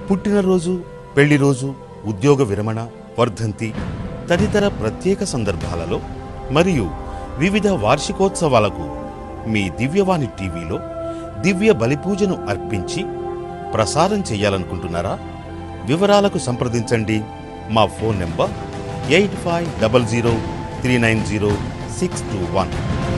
పుట్టినరోజు పెళ్లి రోజు ఉద్యోగ విరమణ వర్ధంతి తదితర ప్రత్యేక సందర్భాలలో మరియు వివిధ వార్షికోత్సవాలకు మీ దివ్యవాణి టీవీలో దివ్య బలిపూజను అర్పించి ప్రసారం చేయాలనుకుంటున్నారా వివరాలకు సంప్రదించండి మా phone number eight five double zero three nine zero six two one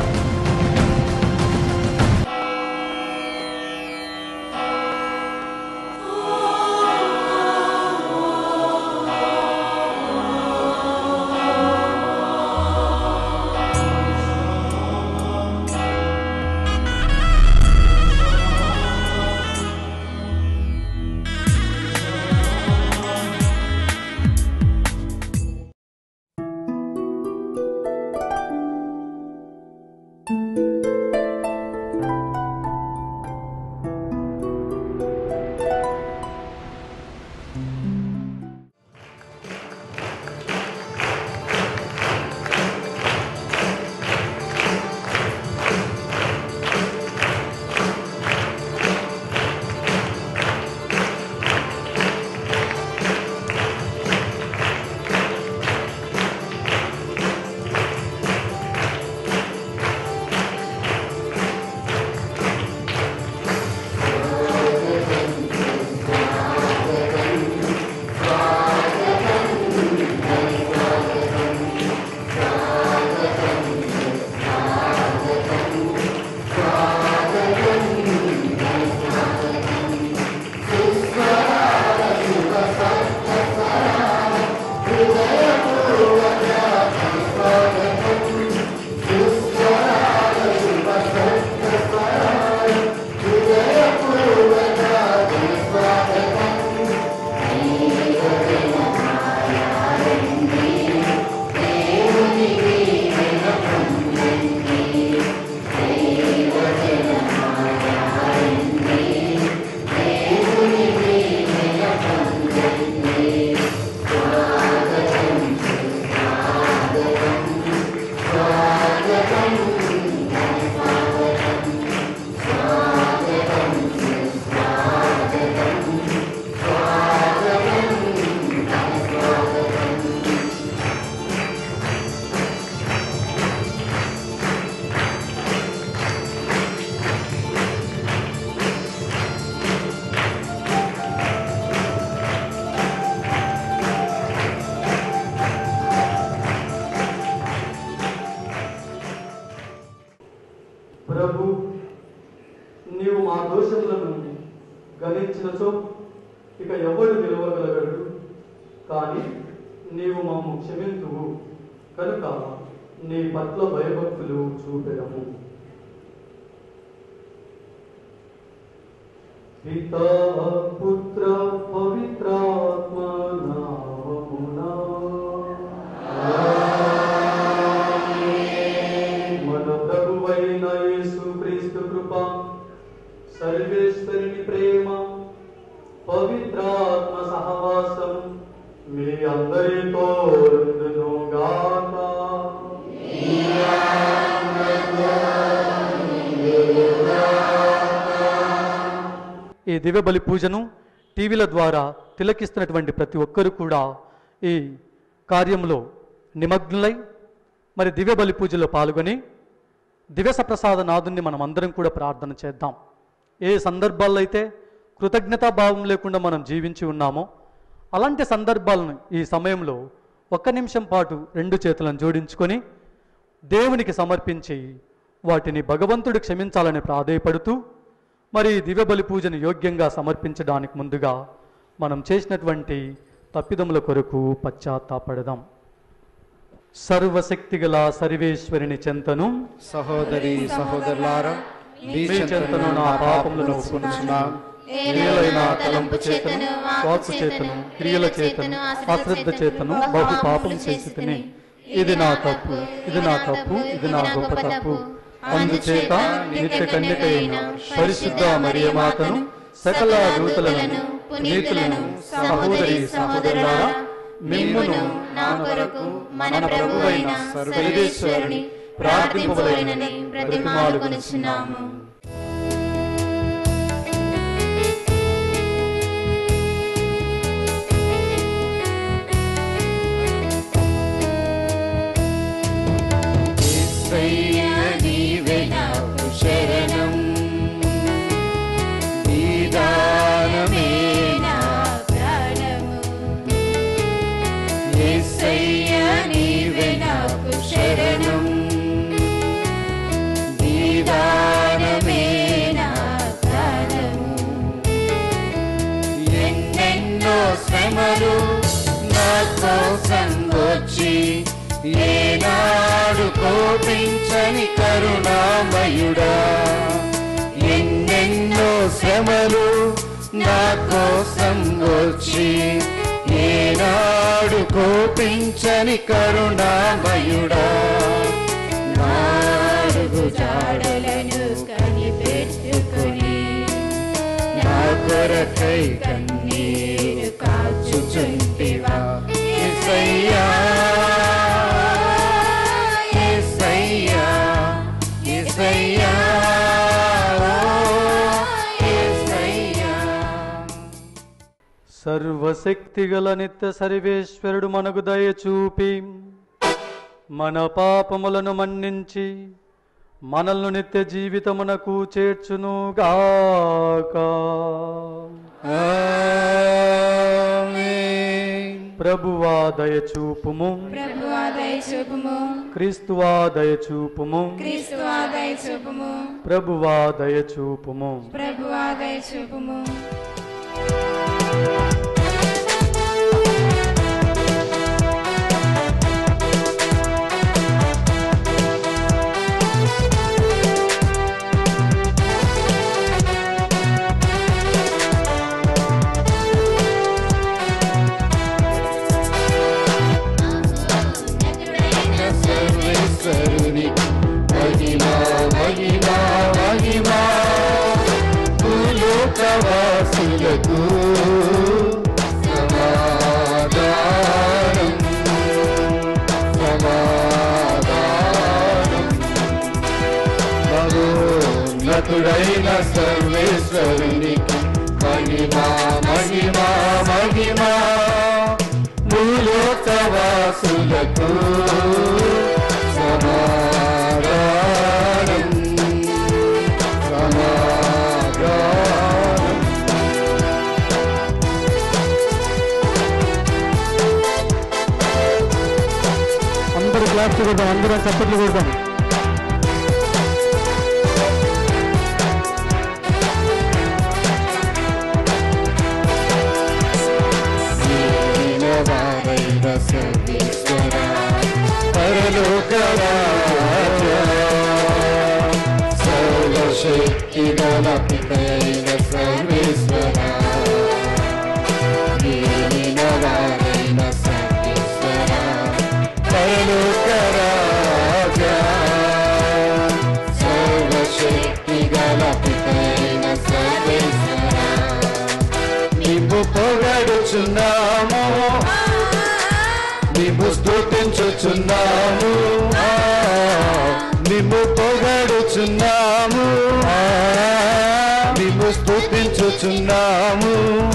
ప్రభు నీవు మా దోషములను గణించినచో ఇక ఎవడు నిలవగలగడు కానీ నీవు మాము క్షమింతువు కనుక నీ పట్ల భయభక్తులు చూపెదము పితా పుత్ర పవిత్రాత్మ నామమునా మన ప్రభువైన యేసు క్రీస్తు కృప సర్వేశ్వరుని ప్రేమ పవిత్రాత్మ సహవాసం మీ అందరితో ఉండును గాక ఈ దివ్య బలి పూజను టీవీల ద్వారా తిలకిస్తున్నటువంటి ప్రతి ఒక్కరూ కూడా ఈ కార్యంలో నిమగ్నులై మరి దివ్య బలి పూజలో పాల్గొని దివ్య సప్రసాద నాథుని మనం అందరం కూడా ప్రార్థన చేద్దాం ఏ సందర్భాల్లో అయితే కృతజ్ఞతా భావం లేకుండా మనం జీవించి ఉన్నామో అలాంటి సందర్భాలను ఈ సమయంలో ఒక్క నిమిషం పాటు రెండు చేతులను జోడించుకొని దేవునికి సమర్పించి వాటిని భగవంతుడు క్షమించాలని ప్రాధేయపడుతూ మరి ఈ దివ్య బలి పూజను యోగ్యంగా సమర్పించడానికి ముందుగా మనం చేసినటువంటి తప్పిదముల కొరకు పశ్చాత్తాపడదాం సర్వశక్తిగల సర్వేశ్వరుని చెంతను సహోదరి సహోదరులారా మీ మీ చెంతను నా పాపములను ఒప్పుకొనుచున్నాను. ఏలైన తలంపు చేతను వాక్కు చేతను క్రియల చేతను అశ్రద్ధ చేతను బహు పాపం చేసి తిని ఇది నా తప్పు ఇది నా తప్పు ఇది నా గొప్ప తప్పు అందుచేత నిత్య కన్యక అయిన పరిశుద్ధ మరియమాతను సకల దూతలను పునీతులను సహోదరి సహోదరులారా మిమ్మును నా కొరకు మన ప్రభువైన సర్వేశ్వరుని ప్రార్థింపవలెనని బ్రతిమాలుకొనుచున్నాము కోసం వచ్చి ఏనాడు కోపించని కరుణామయుడా ఎన్నెన్నో శ్రమలు నా కోసం వచ్చి ఏనాడు కోపించని కరుణామయుడా నాడుగు జాడలను కనిపెట్టుకొని నా కొరకై కన్నీరు కాచుచుంటివా యేసయ్యా యేసయ్యా యేసయ్యా ఓ యేసయ్యా సర్వశక్తిగల నిత్య సర్వేశ్వరుడు మనకు దయ చూపి మన పాపములను మన్నించి మనల్ని నిత్య జీవితమునకు చేర్చునుగాక ఆమేన్ ప్రభువా దయ చూపుము ప్రభువా దయ చూపుము క్రీస్తువా దయ చూపుము క్రీస్తువా దయ చూపుము ప్రభువా దయ చూపుము ప్రభువా దయ చూపుము సర్వేశ్వరుని మహిమా మహిమా మహిమా భూలోకవాసులకు సమాధానం సమాధానం మహోన్నతుడైన సర్వేశ్వరునికి మహిమా మహిమా మహిమా భూలోకవాసులకు సమాధానం సమాధానం అందరూ క్లాప్స్ కొడదాం అందరం చప్పట్లు కొడదాం దీనవారైన సర్వేశ్వర పరలోకరాజా సర్వశక్తి గల పితైన సర్వేశ్వర దీనవారైన సర్వేశ్వర పరలోకరాజా సర్వశక్తి గల పితైన సర్వేశ్వర నీవు పొగడుచున్నాము నీవు స్తుతించుచున్నాము నీవు పొగడుచున్నాము నీవు స్తుతించుచున్నాము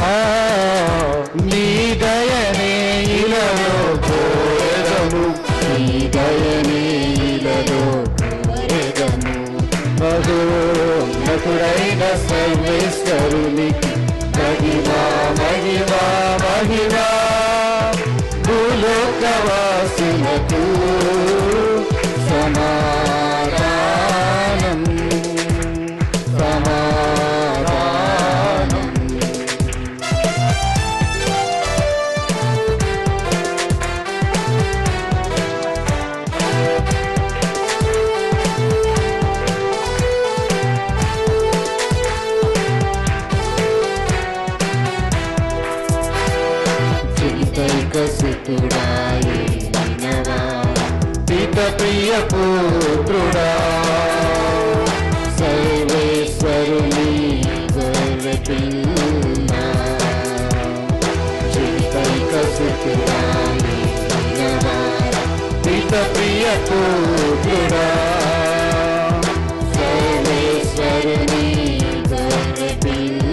నీ దయనే ఇలలో కోరెదము నీ దయనే ఇలలో కోరెదము మహోన్నతుడైన సర్వేశ్వరునికి మహిమా మహిమా మహిమా భూలోకవాసులకు సమాధానం సమాధానం చింతైకసుతుడాయి పిత ప్రియ పుత్రుడా సర్వేశ్వరుని గొర్రె పిల్ల చింతైకసుతుడాయి పిత ప్రియ పుత్రుడా సర్వేశ్వరుని గొర్రె పిల్ల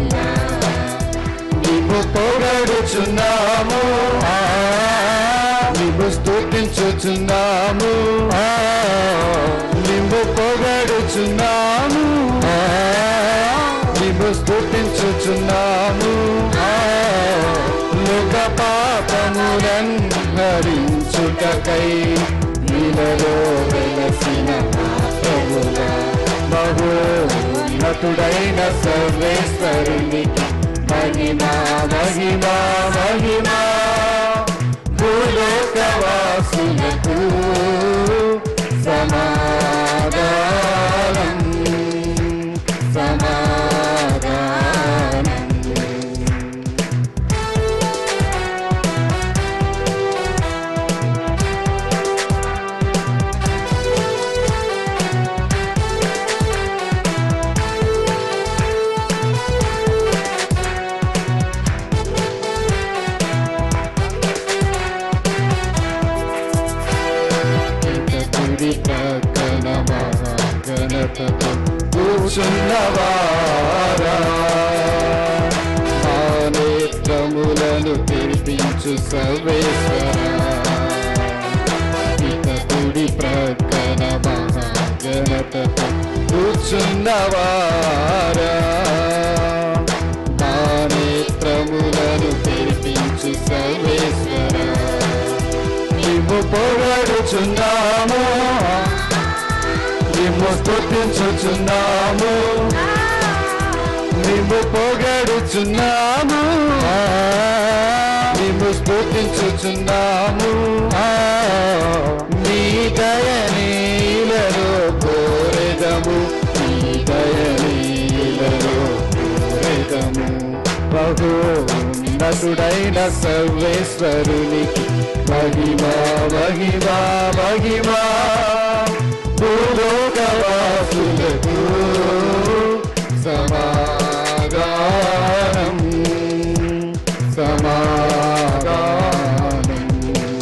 నీవు పోరాడుచున్నాము ఆ, నీవు స్థుతించుచున్నాము ఆ, నీవు పోరాడుచున్నాము ఆ, నీవు స్థుతించుచున్నాము ఆ, లోక పాపములన్ హరించుటకై నీలలో వెలసిన ప్రభులా బహున్నతుడైన సర్వేశ్వరునికి మహిమా మహిమా మహిమా వాసులకు సమాధానం సమాధానం కుడి ప్రక్కన మహాగణతతో కూర్చున్నవారా మా నేత్రములను తెరిపించు సర్వేశ్వర ఇక కుడి ప్రక్కన మహాగణతతో కూర్చున్నవారా మా నేత్రములను తెరిపించు సర్వేశ్వర నిమ్ము పొగడుచున్నాము నిమ్ము స్తుతించుచున్నాము నిమ్ము పొగడుచున్నాము నిమ్ము స్తుతించుచున్నాము నీ దయనీలలో కోరెదము నీ దయనీలలో కోరెదము బహు ఉన్నతుడైన సర్వేశ్వరునికి మహిమా మహిమా మహిమా భూలోకవాసులకు సమాధానం సమాధానం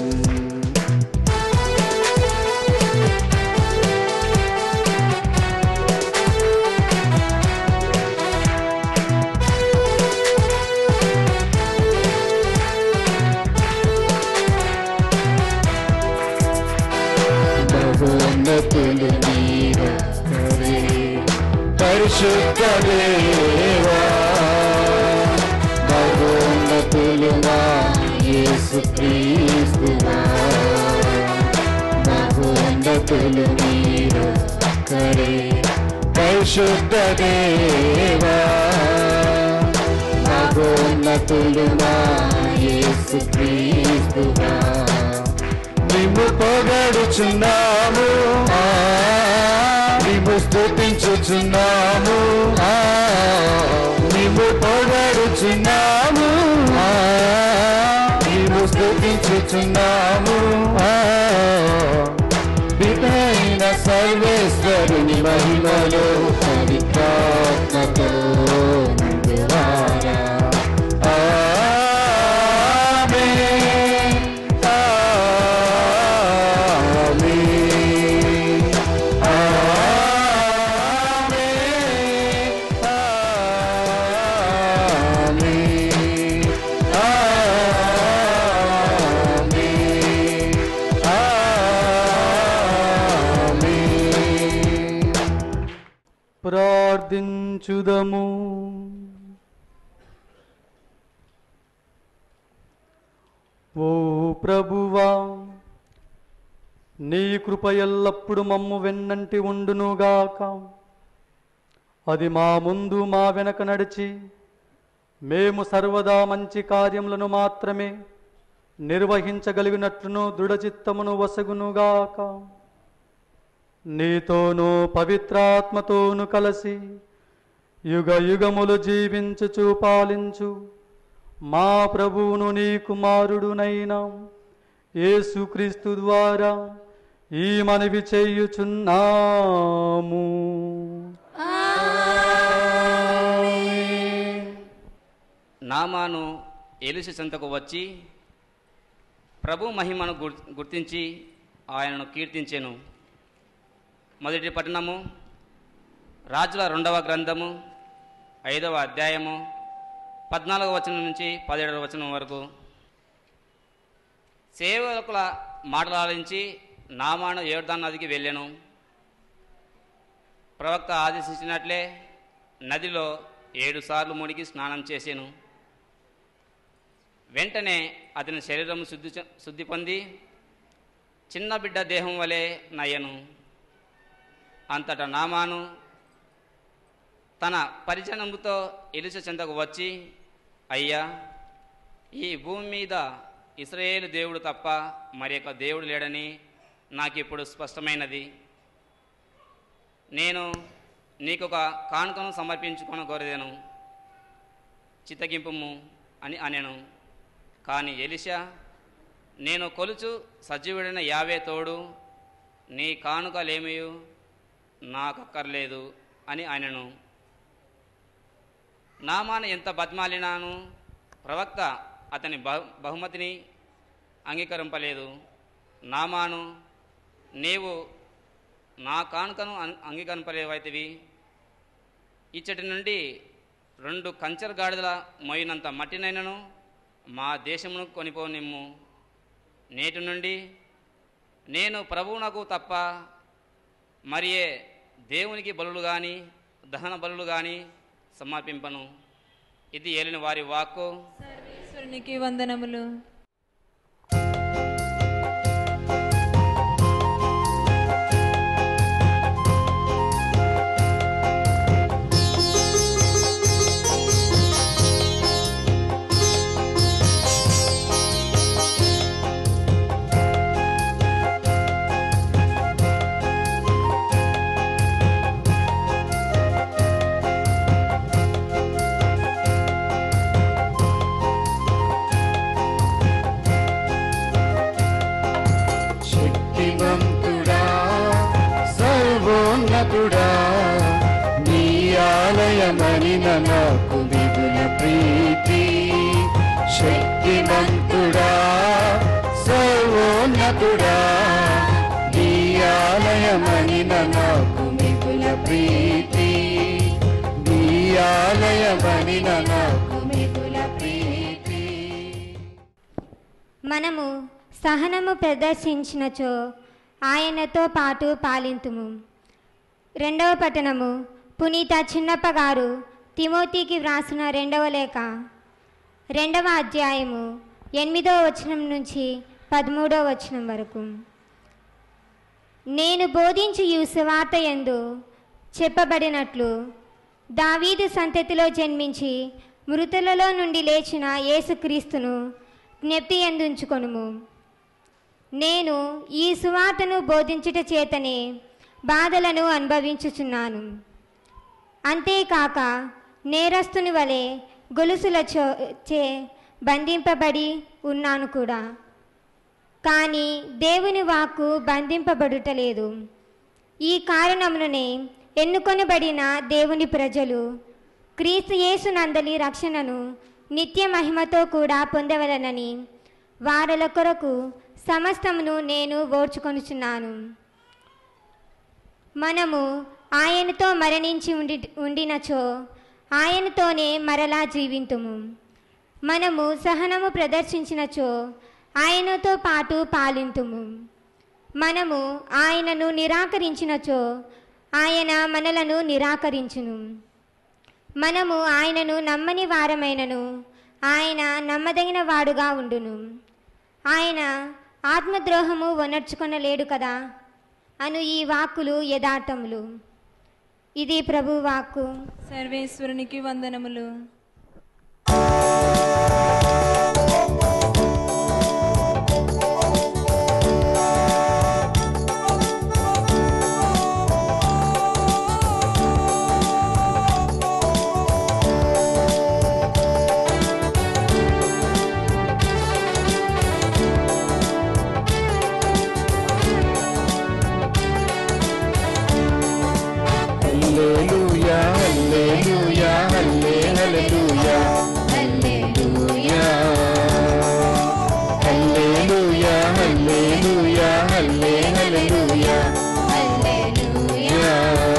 మహోన్నతులు మీరే పరిశుద్ధ దేవా మహోన్నతులు మా యేసు క్రీస్తువా మహోన్నతులు మీరు కరే పరిశుద్ధ దేవా మహోన్నతులు మా యేసు క్రీస్తువా నిమ్ము పొగడుచున్నాము ఆ, నిమ్ము స్థుతించుచున్నాము ఆ, నిమ్ము పొగడుచున్నాము ఆ, నిమ్ము స్థుతించుచున్నాము ఆ, పితైన సర్వేశ్వరుని మహిమలో పవిత్రాత్మతో నిండువారా. ఆమేన్. ఆమేన్. ఆమేన్. ఆమేన్. ఆమేన్. ఆమేన్. ప్రార్థించుదము ఓ ప్రభువా నీ కృప ఎల్లప్పుడు మమ్ము వెన్నంటి ఉండునుగాక అది మా ముందు మా వెనక నడిచి మేము సర్వదా మంచి కార్యములను మాత్రమే నిర్వహించగలిగినట్లును దృఢచిత్తమును వసగునుగాక నీతోనూ పవిత్రాత్మతోను కలసి యుగ యుగములు జీవించుచు పాలించు మా ప్రభువును నీ కుమారుడునైనా యేసుక్రీస్తు ద్వారా ఈ మనవి చేయుచున్నాము నామాను ఎలుసు చెంతకు వచ్చి ప్రభు మహిమను గుర్ గుర్తించి ఆయనను కీర్తించెను మొదటి పట్టణము రాజుల రెండవ గ్రంథము ఐదవ అధ్యాయము పద్నాలుగవ వచనం నుంచి పదిహేడవ వచనం వరకు సేవకుల మాటలు ఆలించి నామాను ఏర్దాన్ నదికి వెళ్ళాను ప్రవక్త ఆదేశించినట్లే నదిలో ఏడు సార్లు మునిగి స్నానం చేశాను వెంటనే అతని శరీరం శుద్ధి చె- శుద్ధి పొంది చిన్న బిడ్డ దేహం వలె నయ్యను అంతటా నామాను తన పరిజనముతో ఎలుస చెందకు వచ్చి అయ్యా ఈ భూమి మీద ఇస్రాయేలు దేవుడు తప్ప మరి యొక్క దేవుడు లేడని నాకు ఇప్పుడు స్పష్టమైనది నేను నీకు ఒక కానుకను సమర్పించుకొని కోరదేను చిత్తగింపుము అని అనెను కానీ ఎలిషా నేను కొలుచు సజీవుడైన యావే తోడు నీ కానుకలేమియు నాకక్కర్లేదు అని ఆయనను నామాన ఎంత బతిమాలినాను ప్రవక్త అతని బహు బహుమతిని అంగీకరింపలేదు నామాను నీవు నా కానుకను అం- అంగీకరింపలేవైతివి ఇచ్చటి నుండి రెండు కంచెర గాడిదల మోయినంత మట్టినైనను మా దేశమును కొనిపోనిమ్ము నేటి నుండి నేను ప్రభువునకు తప్ప మరియే దేవునికి బలులు కానీ దహన బలులు కానీ సమర్పింపను ఇది ఏలిన వారి వాక్కు సర్వేశ్వరునికి వందనములు శక్తివంతుడా సర్వోన్నతుడా నీ ఆలయమని నాకు విధుల ప్రీతి శక్తివంతుడా సర్వోన్నతుడా నీ ఆలయమని నాకు మిగుల ప్రీతి నీ ఆలయమని నాకు మిగుల ప్రీతి మనము సహనము ప్రదర్శించినచో ఆయనతో పాటు పాలింతుము రెండవ పట్టణము పునీత చిన్నప్ప గారు తిమోతికి వ్రాసిన రెండవ లేఖ రెండవ అధ్యాయము ఎనిమిదవ వచనం నుంచి పదమూడవ వచనం వరకు నేను బోధించు ఈ సువార్త యందు చెప్పబడినట్లు దావీదు సంతతిలో జన్మించి మృతులలో నుండి లేచిన యేసుక్రీస్తును జ్ఞప్తి ఎందుంచుకొనుము నేను ఈ సువార్తను బోధించుట చేతనే బాధలను అనుభవించుచున్నాను అంతేకాక నేరస్తుని వలె గొలుసుల చో చే బంధింపబడి ఉన్నాను కూడా కానీ దేవుని వాక్కు బంధింపబడుటలేదు ఈ కారణముననే ఎన్నుకొనబడిన దేవుని ప్రజలు క్రీస్తు యేసునందలి రక్షణను నిత్య మహిమతో కూడా పొందవలనని వారల కొరకు సమస్తమును నేను ఓర్చుకొనుచున్నాను మనము ఆయనతో మరణించి ఉండి ఉండినచో ఆయనతోనే మరలా జీవింతుము మనము సహనము ప్రదర్శించినచో ఆయనతో పాటు పాలింతుము మనము ఆయనను నిరాకరించినచో ఆయన మనలను నిరాకరించును మనము ఆయనను నమ్మని వారమైనను ఆయన నమ్మదగిన వాడుగా ఉండును ఆయన ఆత్మద్రోహము వనర్చుకొనలేడు కదా అను ఈ వాక్కులు యథార్థములు ఇది ప్రభు వాక్కు సర్వేశ్వరునికి వందనములు హల్లెలూయా హల్లెలూయా హల్లే హల్లెలూయా హల్లెలూయా హల్లెలూయా హల్లెలూయా హల్లే హల్లెలూయా హల్లెలూయా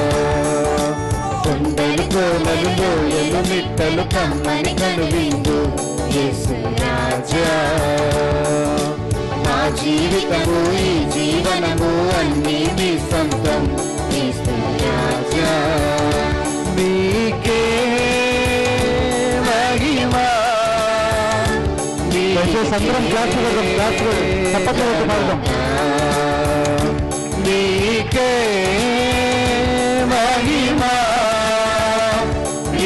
కొండలు కోనలు లోయలు మిట్టలు కమ్మని కనువిందు యేసు రాజా మా జీవితము ఈ జీవనము అన్నీ మీ సొంతం క్రీస్తు రాజా మీకే మహిమా దయచేసి అందరం క్లాస్ కొడదాం, క్లాస్ కొడదాం. తప్పక ఒకటి పాడదాం. నీకే మహిమా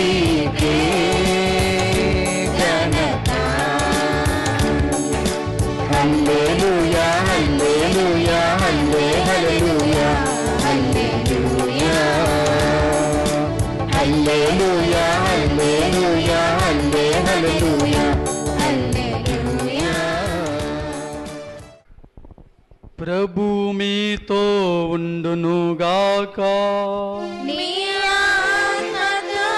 నీకే ఘనత ప్రభు మీతో ఉండునుగాక నీ ఆత్మతో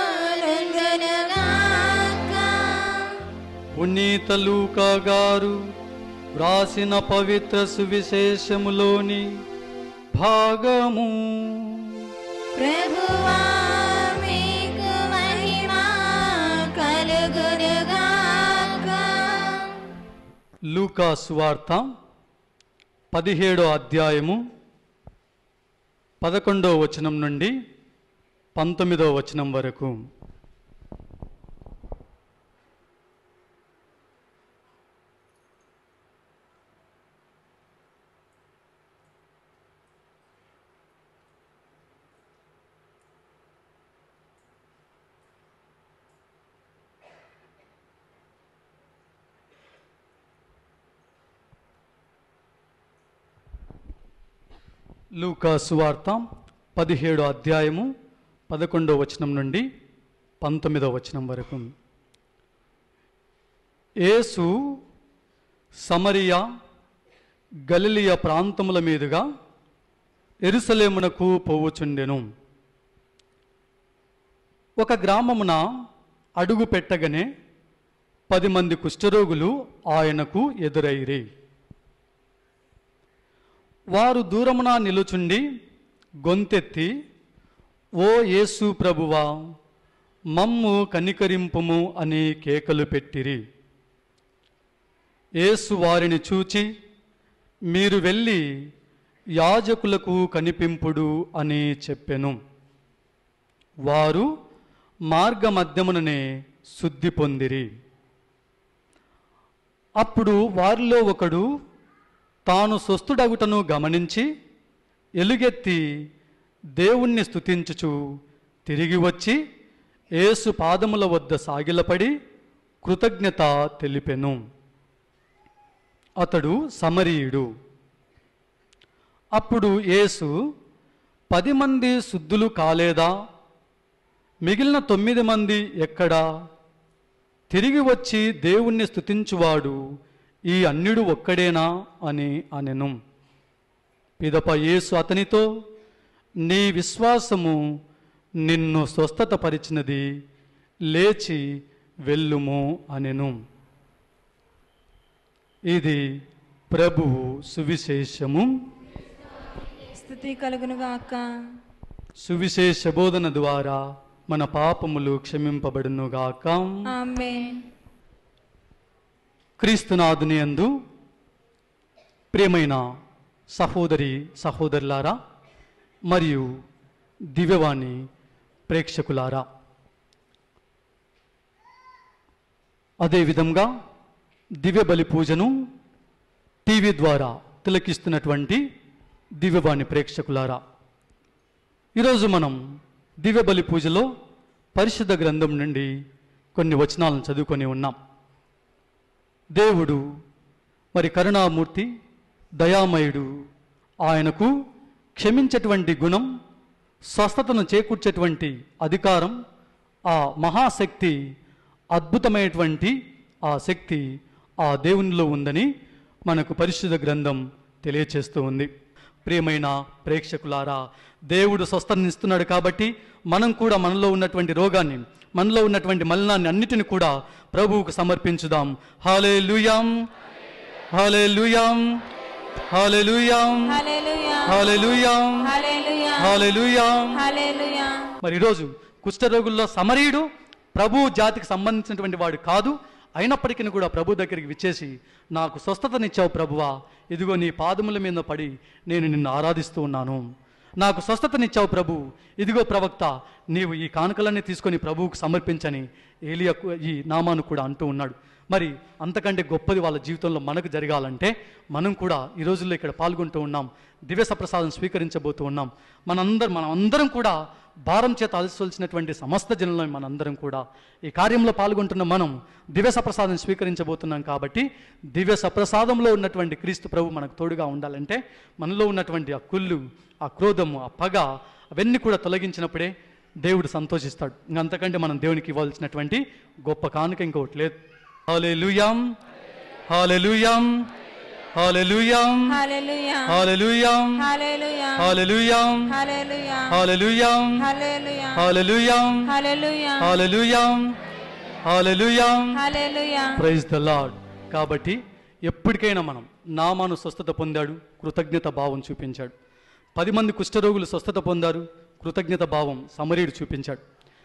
నుండునుగాక. పునీత లూకా గారు వ్రాసిన పవిత్ర సువిశేషములోని భాగము ప్రభువా మీకు మహిమ కలుగునుగాక. లూకా సువార్త పదిహేడో అధ్యాయము పదకొండో వచనం నుండి పంతొమ్మిదో వచనం వరకు లూకా సువార్త పదిహేడో అధ్యాయము పదకొండో వచనం నుండి పంతొమ్మిదో వచనం వరకు యేసు సమరియా గలిలియ ప్రాంతముల మీదుగా ఎరుసలేమునకు పోవుచుండెను ఒక గ్రామమున అడుగు పెట్టగానే పది మంది కుష్ఠరోగులు ఆయనకు ఎదురైరి వారు దూరమున నిలుచుండి గొంతెత్తి ఓ యేసు ప్రభువా మమ్ము కనికరింపుము అని కేకలు పెట్టిరి యేసు వారిని చూచి మీరు వెళ్ళి యాజకులకు కనిపింపుడు అని చెప్పెను వారు మార్గమధ్యముననే శుద్ధి పొందిరి అప్పుడు వారిలో ఒకడు తాను స్వస్థుడగుటను గమనించి ఎలుగెత్తి దేవుణ్ణి స్తుతించుచు తిరిగి వచ్చి యేసు పాదముల వద్ద సాగిలపడి కృతజ్ఞత తెలిపెను అతడు సమరీయుడు అప్పుడు యేసు పది మంది శుద్ధులు కాలేదా మిగిలిన తొమ్మిది మంది ఎక్కడా తిరిగి వచ్చి దేవుణ్ణి స్తుతించువాడు ఈ అన్యుడు ఒక్కడేనా అని అనెను పిదప యేసు అతనితో నీ విశ్వాసము నిన్ను స్వస్థతపరిచినది లేచి వెళ్ళుము అనెను ఇది ప్రభువు సువిశేషము స్థుతి కలుగునుగాక సువిశేష బోధన ద్వారా మన పాపములు క్షమింపబడునుగాక ఆమేన్ క్రీస్తునాథుని యందు ప్రియమైన సహోదరి సహోదరులారా మరియు దివ్యవాణి ప్రేక్షకులారా అదేవిధంగా దివ్య బలి పూజను టీవీ ద్వారా తిలకిస్తున్నటువంటి దివ్యవాణి ప్రేక్షకులారా ఈరోజు మనం దివ్య బలి పూజలో పరిశుద్ధ గ్రంథం నుండి కొన్ని వచనాలను చదువుకొని ఉన్నాం దేవుడు మరి కరుణామూర్తి దయామయుడు ఆయనకు క్షమించేటువంటి గుణం స్వస్థతను చేకూర్చేటువంటి అధికారం ఆ మహాశక్తి అద్భుతమైనటువంటి ఆ శక్తి ఆ దేవునిలో ఉందని మనకు పరిశుద్ధ గ్రంథం తెలియచేస్తూ ఉంది ప్రియమైన ప్రేక్షకులారా దేవుడు స్వస్థతనిస్తున్నాడు కాబట్టి మనం కూడా మనలో ఉన్నటువంటి రోగాన్ని మనలో ఉన్నటువంటి మలినాన్ని అన్నిటిని కూడా ప్రభువుకు సమర్పించుదాం హాలే లూయాం హాలే లూయాం హాలే లూయాం హల్లెలూయా హాలే లూయాం హల్లెలూయా హాలే లూయాం హల్లెలూయా మరి ఈరోజు కుష్ఠరోగుల్లో సమరీయుడు ప్రభు జాతికి సంబంధించినటువంటి వాడు కాదు అయినప్పటికీ కూడా ప్రభు దగ్గరికి విచ్చేసి నాకు స్వస్థతనిచ్చావు ప్రభువా ఇదిగో నీ పాదముల మీద పడి నేను నిన్ను ఆరాధిస్తూ ఉన్నాను నాకు స్వస్థతనిచ్చావు ప్రభు ఇదిగో ప్రవక్త నీవు ఈ కానుకలన్నీ తీసుకొని ప్రభువుకు సమర్పించని ఏలియా కు- ఈ నామాను కూడా అంటూ ఉన్నాడు మరి అంతకంటే గొప్పది వాళ్ళ జీవితంలో మనకు జరగాలంటే మనం కూడా ఈ రోజుల్లో ఇక్కడ పాల్గొంటూ ఉన్నాం దివ్య సప్రసాదం స్వీకరించబోతూ ఉన్నాం మనందరం మనం అందరం కూడా భారం చేత అలసవలసినటువంటి సమస్త జనుల మనందరం కూడా ఈ కార్యంలో పాల్గొంటున్న మనం దివ్య సప్రసాదం స్వీకరించబోతున్నాం కాబట్టి దివ్య సప్రసాదంలో ఉన్నటువంటి క్రీస్తు ప్రభు మనకు తోడుగా ఉండాలంటే మనలో ఉన్నటువంటి ఆ కుళ్ళు ఆ క్రోధము ఆ పగ అవన్నీ కూడా తొలగించినప్పుడే దేవుడు సంతోషిస్తాడు ఇంక అంతకంటే మనం దేవునికి ఇవ్వాల్సినటువంటి గొప్ప కానుక ఇంకొకటి లేదు హాలే లూయాం హాలే లూయాం hallelujah hallelujah hallelujah hallelujah hallelujah hallelujah hallelujah hallelujah hallelujah hallelujah hallelujah hallelujah hallelujah praise the lord కాబట్టి ఎప్పటికైనా మనం నామాను స్వస్థత పొందాడు కృతజ్ఞత భావం చూపించాడు పది మంది కుష్ఠరోగులు స్వస్థత పొందారు కృతజ్ఞత భావం సమరీయుడు చూపించాడు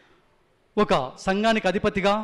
ఒక సంఘానికి అధిపతిగా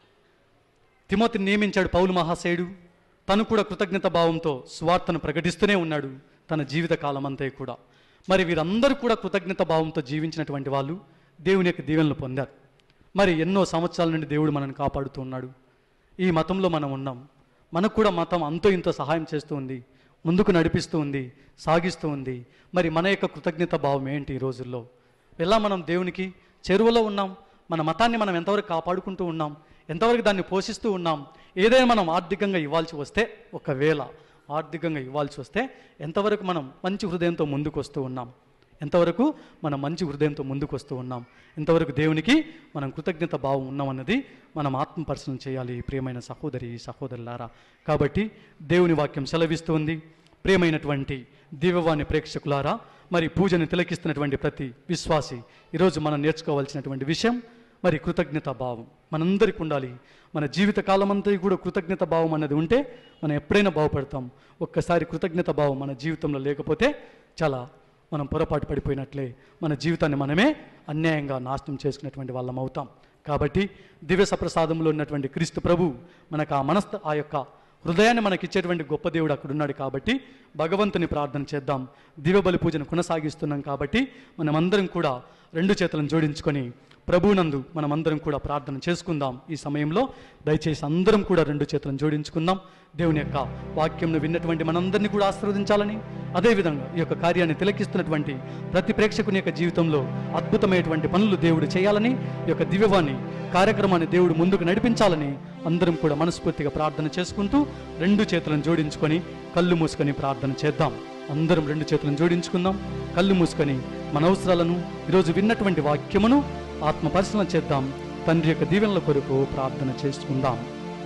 తిమోతిని నియమించాడు పౌలు మహాశయుడు తను కూడా కృతజ్ఞత భావంతో స్వార్థను ప్రకటిస్తూనే ఉన్నాడు తన జీవిత కాలమంతా కూడా మరి వీరందరూ కూడా కృతజ్ఞత భావంతో జీవించినటువంటి వాళ్ళు దేవుని యొక్క దీవెనలు పొందారు మరి ఎన్నో సంవత్సరాల నుండి దేవుడు మనల్ని కాపాడుతూ ఉన్నాడు ఈ మతంలో మనం ఉన్నాం మనకు కూడా మతం అంతో ఇంతో సహాయం చేస్తూ ఉంది ముందుకు నడిపిస్తూ ఉంది సాగిస్తూ ఉంది మరి మన యొక్క కృతజ్ఞత భావం ఏంటి ఈ రోజుల్లో ఎలా మనం దేవునికి చెరువులో ఉన్నాం మన మతాన్ని మనం ఎంతవరకు కాపాడుకుంటూ ఉన్నాం ఎంతవరకు దాన్ని పోషిస్తూ ఉన్నాం ఏదైనా మనం ఆర్థికంగా ఇవ్వాల్సి వస్తే ఒకవేళ ఆర్థికంగా ఇవ్వాల్సి వస్తే ఎంతవరకు మనం మంచి హృదయంతో ముందుకు వస్తూ ఉన్నాం ఎంతవరకు మనం మంచి హృదయంతో ముందుకు వస్తూ ఉన్నాం ఎంతవరకు దేవునికి మనం కృతజ్ఞత భావం ఉన్నామన్నది మనం ఆత్మ పరిశీలన చేయాలి ప్రియమైన సహోదరి సహోదరులారా కాబట్టి దేవుని వాక్యం సెలవిస్తుంది ప్రియమైనటువంటి దివ్యవాణి ప్రేక్షకులారా మరి పూజను తిలకిస్తున్నటువంటి ప్రతి విశ్వాసి ఈరోజు మనం నేర్చుకోవాల్సినటువంటి విషయం మరి కృతజ్ఞత భావం మనందరికీ ఉండాలి మన జీవిత కాలమంతా కూడా కృతజ్ఞత భావం అన్నది ఉంటే మనం ఎప్పుడైనా బాగుపడతాం ఒక్కసారి కృతజ్ఞత భావం మన జీవితంలో లేకపోతే చాలా మనం పొరపాటు పడిపోయినట్లే మన జీవితాన్ని మనమే అన్యాయంగా నాశనం చేసుకున్నటువంటి వాళ్ళం అవుతాం కాబట్టి దివ్య సప్రసాదంలో ఉన్నటువంటి క్రీస్తు ప్రభు మనకు ఆ మనస్త ఆ యొక్క హృదయాన్ని మనకిచ్చేటువంటి గొప్ప దేవుడు అక్కడ ఉన్నాడు కాబట్టి భగవంతుని ప్రార్థన చేద్దాం దివ్య బలి పూజను కొనసాగిస్తున్నాం కాబట్టి మనమందరం కూడా రెండు చేతులను జోడించుకొని ప్రభువునందు మనమందరం కూడా ప్రార్థన చేసుకుందాం ఈ సమయంలో దయచేసి అందరం కూడా రెండు చేతులను జోడించుకుందాం దేవుని యొక్క వాక్యంను విన్నటువంటి మనందరినీ కూడా ఆశీర్వదించాలని అదేవిధంగా ఈ యొక్క కార్యాన్ని తిలకిస్తున్నటువంటి ప్రతి ప్రేక్షకుని యొక్క జీవితంలో అద్భుతమైనటువంటి పనులు దేవుడు చేయాలని ఈ యొక్క దివ్యవాణి కార్యక్రమాన్ని దేవుడు ముందుకు నడిపించాలని అందరం కూడా మనస్ఫూర్తిగా ప్రార్థన చేసుకుంటూ రెండు చేతులను జోడించుకొని కళ్ళు మూసుకొని ప్రార్థన చేద్దాం అందరం రెండు చేతులను జోడించుకుందాం కళ్ళు మూసుకొని మన అవసరాలను ఈరోజు విన్నటువంటి వాక్యమును ఆత్మ పరిశీలన చేద్దాం తండ్రి యొక్క దీవెనల కొరకు ప్రార్థన చేసుకుందాం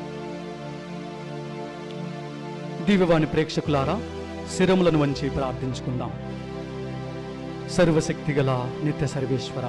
దివ్యవాణి ప్రేక్షకులారా శిరములను వంచి ప్రార్థించుకుందాం సర్వశక్తి గల నిత్య సర్వేశ్వర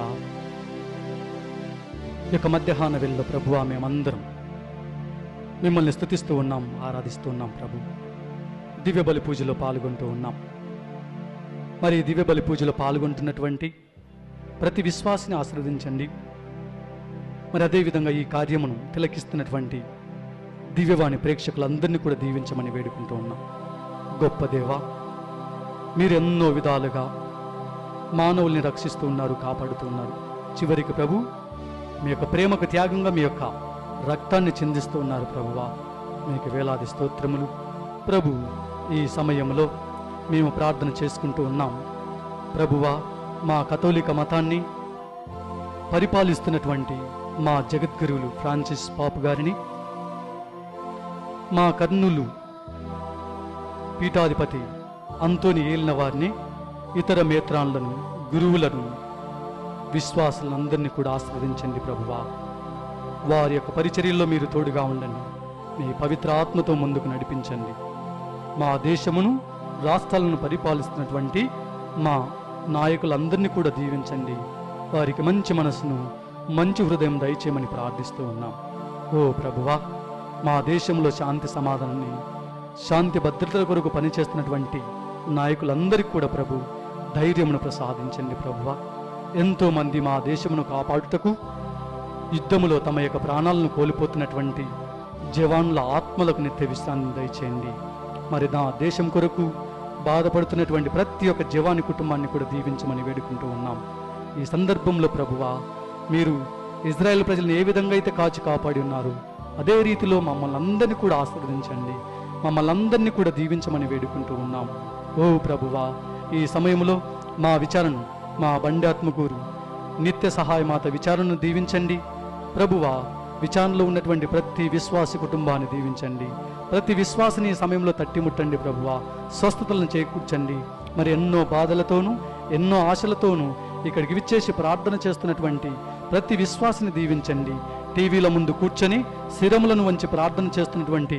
ఈ యొక్క మధ్యాహ్న వెళ్ళ ప్రభువా మేమందరం మిమ్మల్ని స్థుతిస్తూ ఉన్నాం ఆరాధిస్తూ ఉన్నాం ప్రభు దివ్య బలి పూజలో పాల్గొంటూ ఉన్నాం మరి ఈ దివ్య బలి పూజలో పాల్గొంటున్నటువంటి ప్రతి విశ్వాసిని ఆశీర్వదించండి మరి అదేవిధంగా ఈ కార్యమును తిలకిస్తున్నటువంటి దివ్యవాణి ప్రేక్షకులందరినీ కూడా దీవించమని వేడుకుంటూ ఉన్నాం గొప్ప దేవా మీరు ఎన్నో విధాలుగా మానవుల్ని రక్షిస్తూ ఉన్నారు కాపాడుతూ ఉన్నారు చివరికి ప్రభు మీ యొక్క ప్రేమకు త్యాగంగా మీ యొక్క రక్తాన్ని చిందిస్తూ ఉన్నారు ప్రభువా మీకు వేలాది స్తోత్రములు ప్రభు ఈ సమయంలో మేము ప్రార్థన చేసుకుంటూ ఉన్నాం ప్రభువా మా కథోలిక మతాన్ని పరిపాలిస్తున్నటువంటి మా జగద్గురువులు ఫ్రాన్సిస్ పాప్ గారిని మా కర్నూలు పీఠాధిపతి అంతోని ఏలిన వారిని ఇతర మేత్రాన్లను గురువులను విశ్వాసులందరినీ కూడా ఆశీర్వదించండి ప్రభువా వారి యొక్క పరిచర్యల్లో మీరు తోడుగా ఉండండి మీ పవిత్ర ఆత్మతో ముందుకు నడిపించండి మా దేశమును రాష్ట్రాలను పరిపాలిస్తున్నటువంటి మా నాయకులందరినీ కూడా దీవించండి వారికి మంచి మనసును మంచి హృదయం దయచేయమని ప్రార్థిస్తూ ఉన్నాం ఓ ప్రభువా మా దేశంలో శాంతి సమాధానాన్ని శాంతి భద్రతల కొరకు పనిచేస్తున్నటువంటి నాయకులందరికీ కూడా ప్రభు ధైర్యమును ప్రసాదించండి ప్రభువా ఎంతో మంది మా దేశమును కాపాడుటకు యుద్ధములో తమ యొక్క ప్రాణాలను కోల్పోతున్నటువంటి జవాన్ల ఆత్మలకు నిత్య విశ్రాంతి దయచేయండి మరి నా దేశం కొరకు బాధపడుతున్నటువంటి ప్రతి ఒక్క జవాని కుటుంబాన్ని కూడా దీవించమని వేడుకుంటూ ఉన్నాం ఈ సందర్భంలో ప్రభువా మీరు ఇజ్రాయెల్ ప్రజలను ఏ విధంగా అయితే కాచి కాపాడి ఉన్నారు అదే రీతిలో మమ్మల్ని అందరినీ కూడా ఆశీర్వదించండి మమ్మల్ని అందరినీ కూడా దీవించమని వేడుకుంటూ ఉన్నాం ఓ ప్రభువా ఈ సమయంలో మా విచారణ మా బండి ఆత్మకూరు నిత్య సహాయమాత విచారణను దీవించండి ప్రభువా విచారణలో ఉన్నటువంటి ప్రతి విశ్వాసి కుటుంబాన్ని దీవించండి ప్రతి విశ్వాసిని ఈ సమయంలో తట్టిముట్టండి ప్రభువా స్వస్థతలను చేకూర్చండి మరి ఎన్నో బాధలతోనూ ఎన్నో ఆశలతోనూ ఇక్కడికి విచ్చేసి ప్రార్థన చేస్తున్నటువంటి ప్రతి విశ్వాసిని దీవించండి టీవీల ముందు కూర్చొని శిరములను వంచి ప్రార్థన చేస్తున్నటువంటి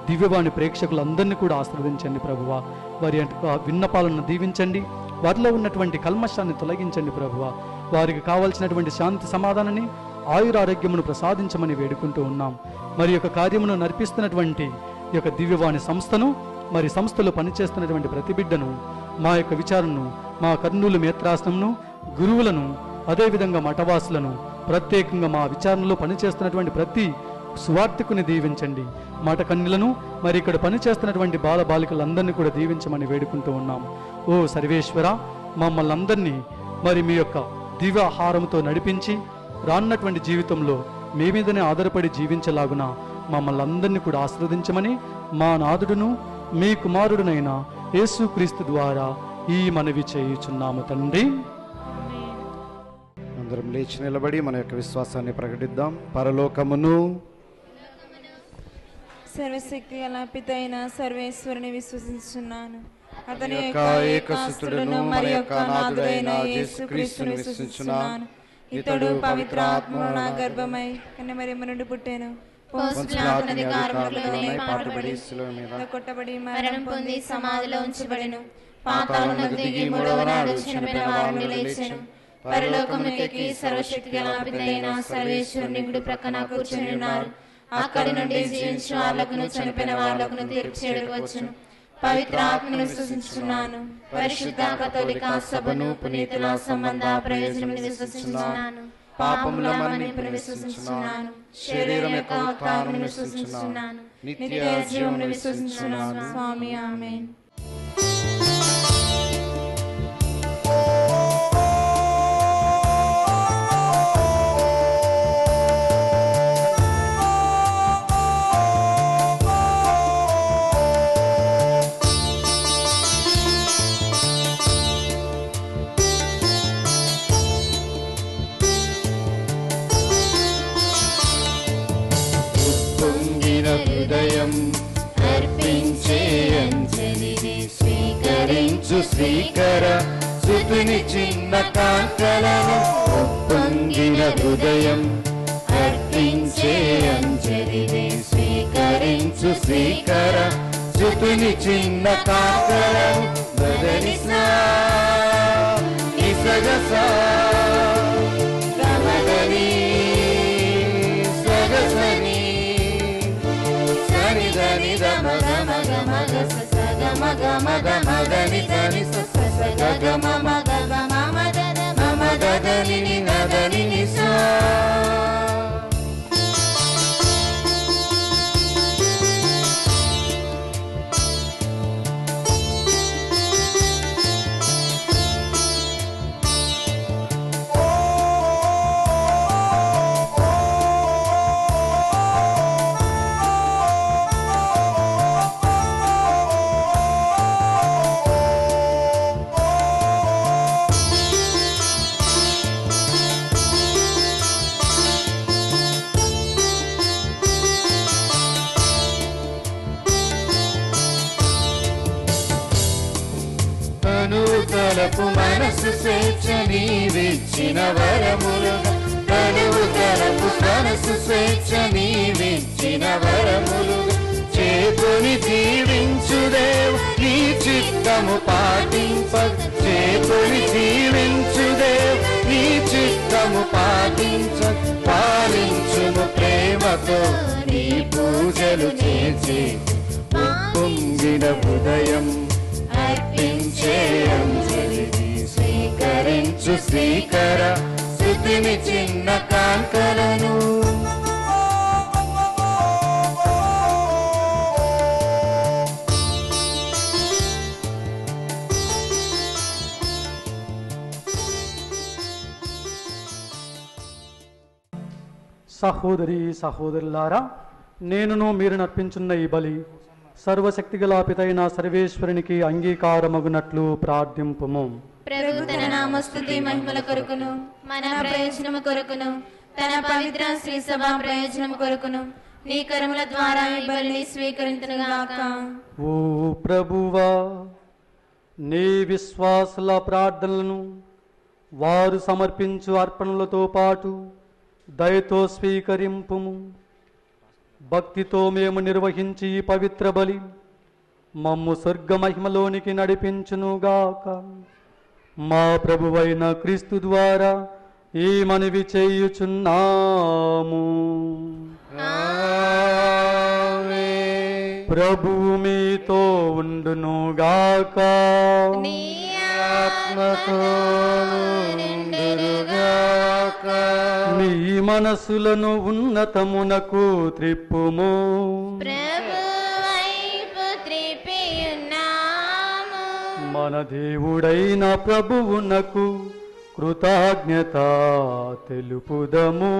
దివ్యవాణి ప్రేక్షకులందరినీ కూడా ఆశీర్వదించండి ప్రభువ వారి యొక్క విన్నపాలను దీవించండి వారిలో ఉన్నటువంటి కల్మషాన్ని తొలగించండి ప్రభువ వారికి కావాల్సినటువంటి శాంతి సమాధానాన్ని ఆయురారోగ్యమును ప్రసాదించమని వేడుకుంటూ ఉన్నాం మరి యొక్క కార్యమును నడిపిస్తున్నటువంటి ఈ యొక్క దివ్యవాణి సంస్థను మరి సంస్థలో పనిచేస్తున్నటువంటి ప్రతి బిడ్డను మా యొక్క విచారణను మా కర్నూలు మేత్రాసనంను గురువులను అదేవిధంగా మఠవాసులను ప్రత్యేకంగా మా విచారణలో పనిచేస్తున్నటువంటి ప్రతి సువార్థికుని దీవించండి మాట కన్నులను మరి ఇక్కడ పనిచేస్తున్నటువంటి బాల బాలికలందరినీ కూడా దీవించమని వేడుకుంటూ ఉన్నాం ఓ సర్వేశ్వర మమ్మల్ని అందరినీ మరి మీ యొక్క దివ్యాహారంతో నడిపించి రానున్నటువంటి జీవితంలో మీ మీదనే ఆధారపడి జీవించలాగున మమ్మల్ని అందరినీ కూడా ఆశీర్వదించమని మా నాదుడును మీ కుమారుడునైన యేసుక్రీస్తు ద్వారా ఈ మనవి చేయుచున్నాము తండ్రి అందరం లేచి నిలబడి మన యొక్క విశ్వాసాన్ని ప్రకటిద్దాం పరలోకమును సర్వశక్తి గల పిత అయిన సర్వేశ్వరుని విశ్వసించున్నాను అతని యొక్క యొక్క ఏకసుతుడును ఏకసుతుడును మరి యొక్క నాథుడైన యేసుక్రీస్తును విశ్వసించున్నాను ఇతడు పవిత్ర ఆత్మ నా గర్భమై కన్యమరియమ్మ నుండి పుట్టాను పొంస్పిలాతు అధికారములలోనే పాటుపడి శిలువ మీద కొట్టబడి మరణం పొంది సమాధిలో ఉంచబడెను పాతాళమునకు దిగి మూడవ నాడు చనిపోయిన వారిని లేచెను పరలోకమునకెక్కి సర్వశక్తి గల పితైన సర్వేశ్వరుని గుడి ప్రక్కన కూర్చొని ఉన్నారు అక్కడి నుండి జీవించిన వాళ్ళకును చనిపోయిన వాళ్ళకును తీర్పు చేయడానికి వచ్చును పవిత్ర ఆత్మను విశ్వసించున్నాను పరిశుద్ధ కథోలిక సభను పునీతుల సంబంధ ప్రయోజనం విశ్వసించున్నాను పాపముల మన్నింపును విశ్వసించున్నాను శరీరం యొక్క ఉత్థానం విశ్వసించున్నాను నిత్య జీవమును విశ్వసించున్నాను స్వామి ఆమెన్ పొంగిన హృదయం అర్పించే అంజలిని స్వీకరించు స్వీకర శృతిని చిన్న కాంకలను పొంగిన హృదయం అర్పించే అంజలిని స్వీకరించు స్వీకర శృతిని చిన్న కాంకలను బదలిసా ఇసగసా గమగని సగసని సని దని దమ గమ గమ గ స స గమ గమ గమ దని దని స స స గ గ మ మ గ గ మ మ ద ద మ మ ద ద ని ని న ద ని ని సా తనుతలపు మనసు స్వేచ్ఛ నీవిచ్చిన వరములుగా తనువు తలపు మనసు స్వేచ్ఛ నీవిచ్చిన వరములుగా చేతుని జీవించుదేవు నీ చిత్తము పాటింప చేతుని జీవించుదేవు నీ చిత్తము పాటించ పాలించుము ప్రేమతో నీ పూజలు చేసి పొంగిన హృదయం అర్పించే అంజలిని స్వీకరించు స్వీకర శృతిని చిన్న కాంకలను సహోదరి సహోదరులారా నేనును మీరు నర్పించున్న ఈ బలి సర్వశక్తిగలాపితైన సర్వేశ్వరునికి అంగీకారమగునట్లు ప్రార్థింపుము ప్రభు తన నామస్తుతి మహిమల కొరకును మన ప్రయోజనము కొరకును తన పవిత్ర శ్రీ సభ ప్రయోజనము కొరకును నీ కరముల ద్వారా ఈ బలిని స్వీకరించుగాక ఓ ప్రభువా నీ విశ్వాసుల ప్రార్థనలను వారు సమర్పించు అర్పణలతో పాటు దయతో స్వీకరింపుము భక్తితో మేము నిర్వహించి ఈ పవిత్ర బలి మమ్ము స్వర్గ మహిమలోనికి నడిపించునుగాక మా ప్రభువైన క్రీస్తు ద్వారా ఈ మనవి చేయుచున్నాము ప్రభువు మీతో ఉండునుగాక మీ మనసులను ఉన్నతమునకు త్రిప్పుము ప్రభు వైపు త్రిపియున్నాము మన దేవుడైన ప్రభువునకు కృతజ్ఞత తెలుపుదము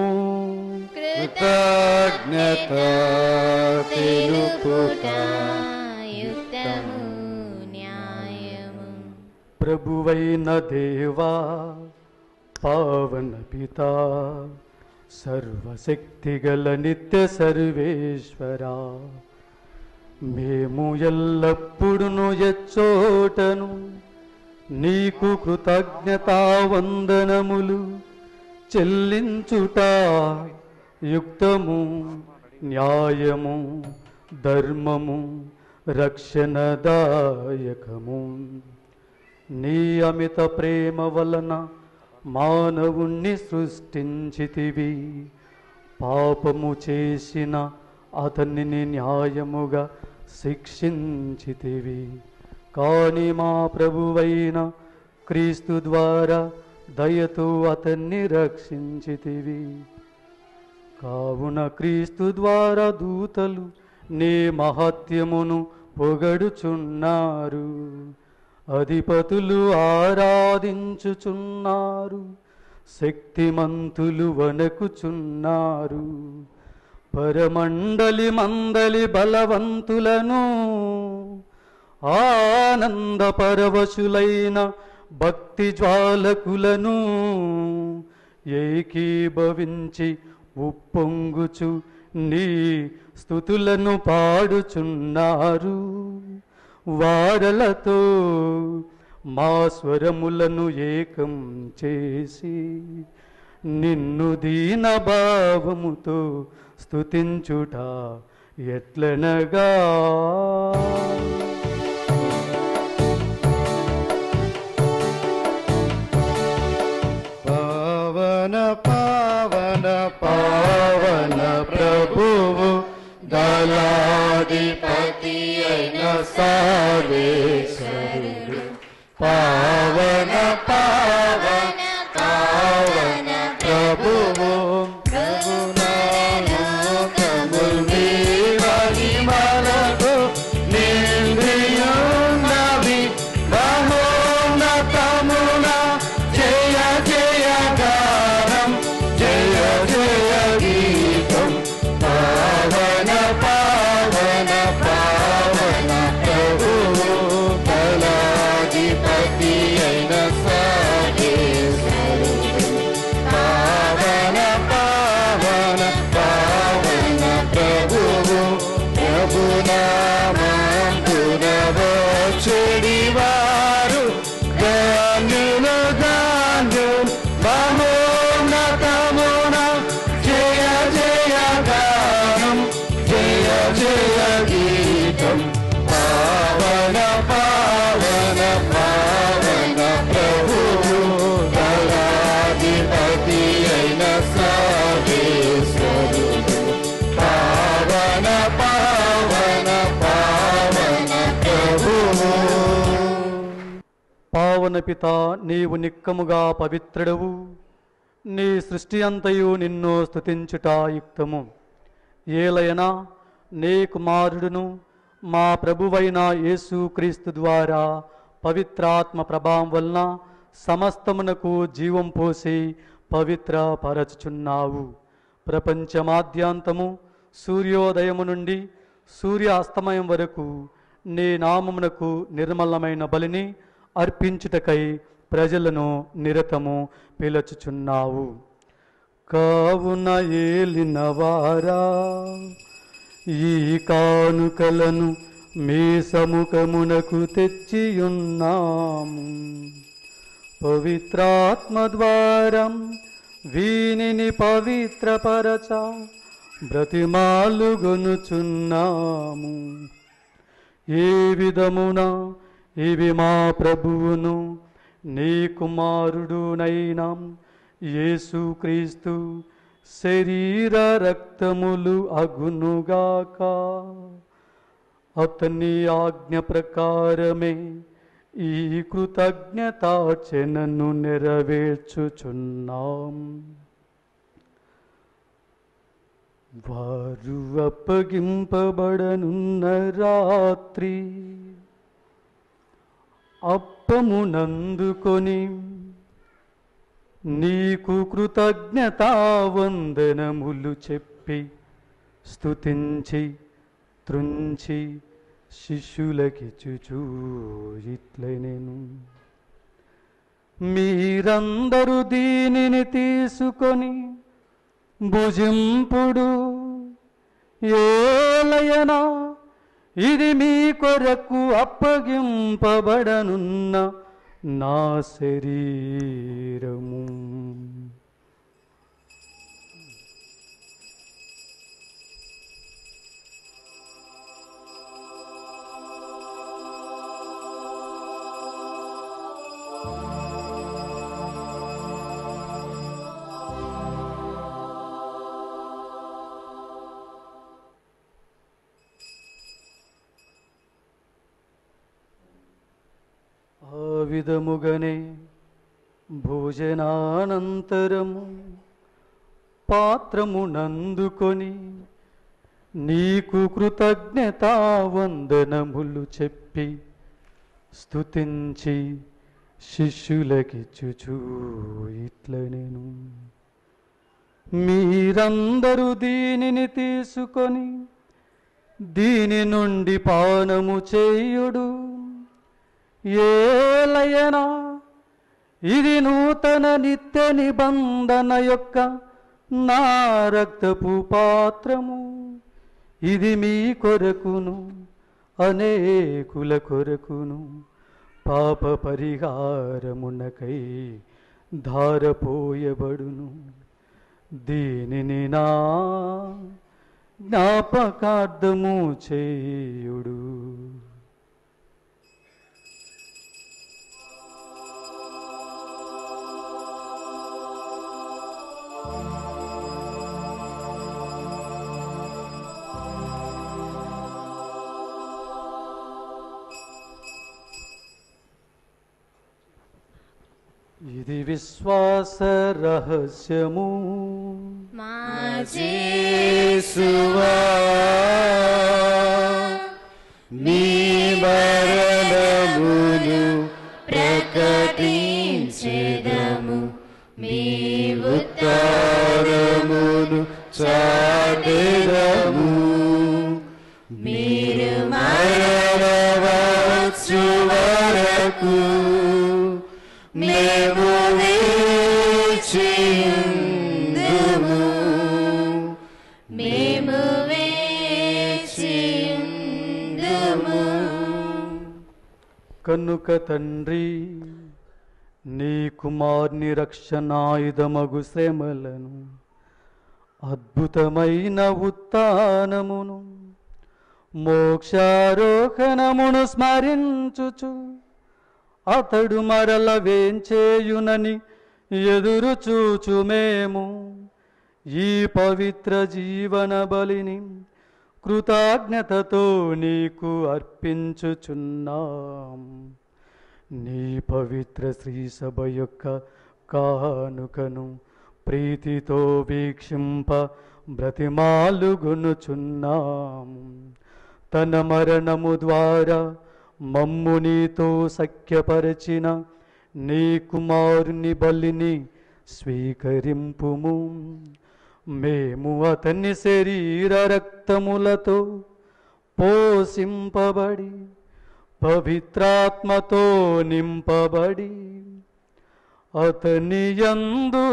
కృతజ్ఞత తెలుపుట యుక్తము న్యాయము ప్రభువైన దేవా పావన పిత సర్వశక్తిగల నిత్య సర్వేశ్వరా మేము ఎల్లప్పుడును ఎచ్చోటను నీకు కృతజ్ఞతా వందనములు చెల్లించుట యుక్తము న్యాయము ధర్మము రక్షణదాయకము నీ అమిత ప్రేమ వలన మానవుణ్ణి సృష్టించితివి పాపము చేసిన అతనిని న్యాయముగా శిక్షించితివి కాని మా ప్రభువైన క్రీస్తు ద్వారా దయతో అతన్ని రక్షించితివి కావున క్రీస్తు ద్వారా దూతలు నీ మహత్యమును పొగడుచున్నారు అధిపతులు ఆరాధించుచున్నారు శక్తిమంతులు వణకుచున్నారు పరమండలి మందలి బలవంతులను ఆనంద పరవశులైన భక్తి జ్వాలకులను ఏకీభవించి ఉప్పొంగుచు నీ స్థుతులను పాడుచున్నారు వారలతో మా స్వరములను ఏకం చేసి నిన్ను దీన భావముతో స్తుతించుట ఎట్లనగా పావన పావన పావన ప్రభువు దళాధిపతి అయిన సావేశ్వరుడు పావన పావన పావన ప్రభువు మహిమలకు నింద్రియున్నవి మహోన్నతమున జయ జయ గానం జయ జయ గీతం పావన పావన పావన ప్రభువు బలాధిపతి అయిన సాగేశ్వరుడు పావన పావన పావన ప్రభువు ప్రభునామంబునవచెడివారు ధాన్యులు ధాన్యం మహోన్నతమున జయ జయ గానం జయ జయ గీతం పావన పావన పావన ప్రభువు దళాధిపతి అయిన సాగేశ్వరుడు పావన పావన పావన ప్రభువు పావన పిత నీవు నిక్కముగా పవిత్రుడవు నీ సృష్టి అంతయు నిన్ను స్తుతించుట యుక్తము ఏలయనా నీ కుమారుడును మా ప్రభువైన యేసు క్రీస్తు ద్వారా పవిత్రాత్మ ప్రభావం వలన సమస్తమునకు జీవం పోసి పవిత్ర పరచుచున్నావు ప్రపంచమాద్యాంతము సూర్యోదయము నుండి సూర్య అస్తమయం వరకు నీ నామమునకు నిర్మలమైన బలిని అర్పించుటకై ప్రజలను నిరతము పిలుచుచున్నావు కావున ఏలిన వారా ఈ కానుకలను మీ సముఖమునకు తెచ్చియున్నాము పవిత్రాత్మ ద్వారం వీనిని పవిత్రపరచ బ్రతిమాలుగొనుచున్నాము ఏ విధమున ఇవి మా ప్రభువును నీ కుమారుడునైనా యేసుక్రీస్తు శరీర రక్తములు అగునుగాక అతని ఆజ్ఞ ప్రకారమే ఈ కృతజ్ఞతాచనను నెరవేర్చుచున్నాం వారు అప్పగింపబడనున్న రాత్రి అప్పమునందుకొని నీకు కృతజ్ఞతా వందనములు చెప్పి స్తుతించి త్రుంచి శిష్యులకిచ్చుచూ ఇట్లనెను మీరందరూ దీనిని తీసుకొని భుజింపుడు ఏలయనా ఇది మీ కొరకు అప్పగింపబడనున్న నా శరీరము ఆ విధముగనే భోజనానంతరము పాత్రమునందుకొని నీకు కృతజ్ఞతా వందనములు చెప్పి స్తుతించి శిష్యులకిచ్చుచూ ఇట్ల నేను మీరందరూ దీనిని తీసుకొని దీని నుండి పానము చేయుడు ఏలయనా ఇది నూతన నిత్య నిబంధన యొక్క నా రక్తపు పాత్రము ఇది మీ కొరకును అనేకుల కొరకును పాప పరిహారమునకై ధారపోయబడును దీనిని నా జ్ఞాపకార్థము చేయుడు ఇది విశ్వాస రహస్యము మా యేసువా నీ మరణమును ప్రకటించెదము మీ ఉత్తారమును చాటెదము మీరు మరణవచ్చు వరకు మేము వేచియుందుము మేము వేచియుందుము కనుక తండ్రి నీ కుమార్ని రక్షణాయుధమగు శ్రమలను అద్భుతమైన ఉత్థానమును మోక్షారోహణమును స్మరించుచు అతడు మరల వేంచేయునని ఎదురు చూచు మేము ఈ పవిత్ర జీవన బలిని కృతజ్ఞతతో నీకు అర్పించుచున్నాం నీ పవిత్ర శ్రీ సభ యొక్క కానుకను ప్రీతితో వీక్షింప బ్రతిమాలుగొనుచున్నాము తన మరణము ద్వారా మమ్ము నీతో సఖ్యపరచిన నీ కుమారుని బలిని స్వీకరింపుము మేము అతని శరీర రక్తములతో పోషింపబడి పవిత్రాత్మతో నింపబడి అతని యందు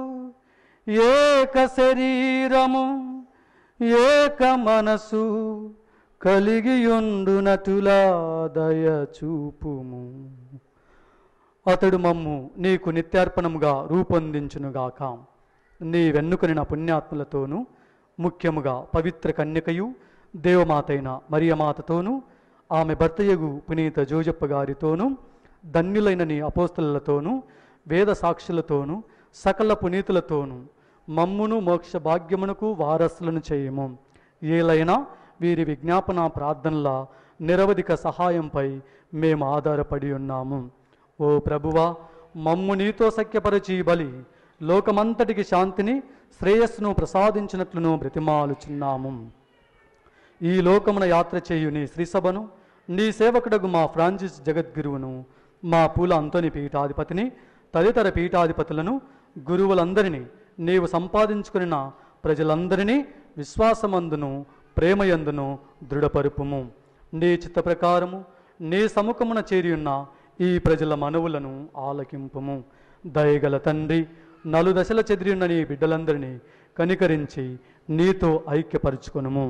ఏక శరీరము ఏక మనసు కలిగియుండునటులా దయ చూపుము అతడు మమ్ము నీకు నిత్యార్పణముగా రూపొందించునుగాక నీ వెన్నుకొని నా పుణ్యాత్మలతోనూ ముఖ్యముగా పవిత్ర కన్యకయు దేవమాతైన మరియమాతతోనూ ఆమె భర్తయగు పునీత జోజప్ప గారితోనూ ధన్యులైన నీ అపోస్తలతోనూ వేద సాక్షులతోనూ సకల పునీతులతోనూ మమ్మును మోక్ష భాగ్యమునకు వారసులను చేయము ఏలైనా వీరి విజ్ఞాపన ప్రార్థనల నిరవధిక సహాయంపై మేము ఆధారపడి ఉన్నాము ఓ ప్రభువా మమ్ము నీతో సఖ్యపరచి బలి లోకమంతటికి శాంతిని శ్రేయస్సును ప్రసాదించినట్లును బ్రతిమాలుచున్నాము ఈ లోకమున యాత్ర చేయు నీ శ్రీసభను నీ సేవకుడగు మా ఫ్రాన్సిస్ జగద్గురువును మా పూల అంతోని పీఠాధిపతిని తదితర పీఠాధిపతులను గురువులందరినీ నీవు సంపాదించుకున్న ప్రజలందరినీ విశ్వాసమందును ప్రేమయందును దృఢపరుపుము నీ చిత్త ప్రకారము నీ సముఖమున చేరియున్న ఈ ప్రజల మనవులను ఆలకింపుము దయగల తండ్రి నలుదశల చెదిరియున్న నీ బిడ్డలందరినీ కనికరించి నీతో ఐక్యపరుచుకొనుము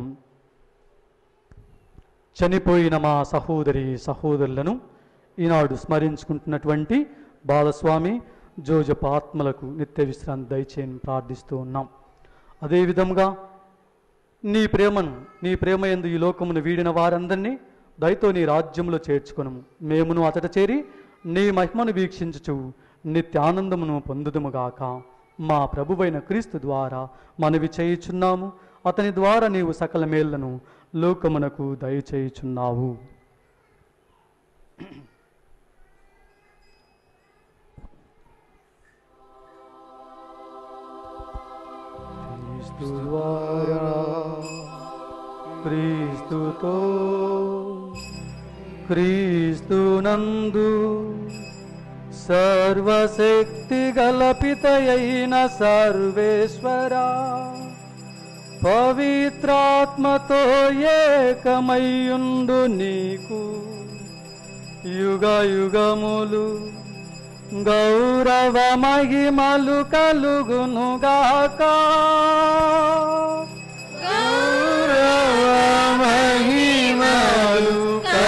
చనిపోయిన మా సహోదరి సహోదరులను ఈనాడు స్మరించుకుంటున్నటువంటి బాలస్వామి జోజప ఆత్మలకు నిత్య విశ్రాంతి దయచేయని ప్రార్థిస్తూ ఉన్నాం అదేవిధంగా నీ ప్రేమను నీ ప్రేమ ఎందు ఈ లోకమును వీడిన వారందరినీ దయతో నీ రాజ్యంలో చేర్చుకొనుము మేమును అతట చేరి నీ మహిమను వీక్షించుచు నిత్యానందమును పొందుదుముగాక మా ప్రభువైన క్రీస్తు ద్వారా మనవి చేయుచున్నాము అతని ద్వారా నీవు సకల మేళ్లను లోకమునకు దయచేయుచున్నావు క్రీస్తు ద్వారా క్రీస్తుతో క్రీస్తునందు సర్వశక్తి గలపితయైన సర్వేశ్వరా పవిత్రాత్మతో ఏకమయ్యుండు నీకు యుగ యుగములు గౌరవ మహిమలు కలుగునుగాక గౌరవ మహిమలు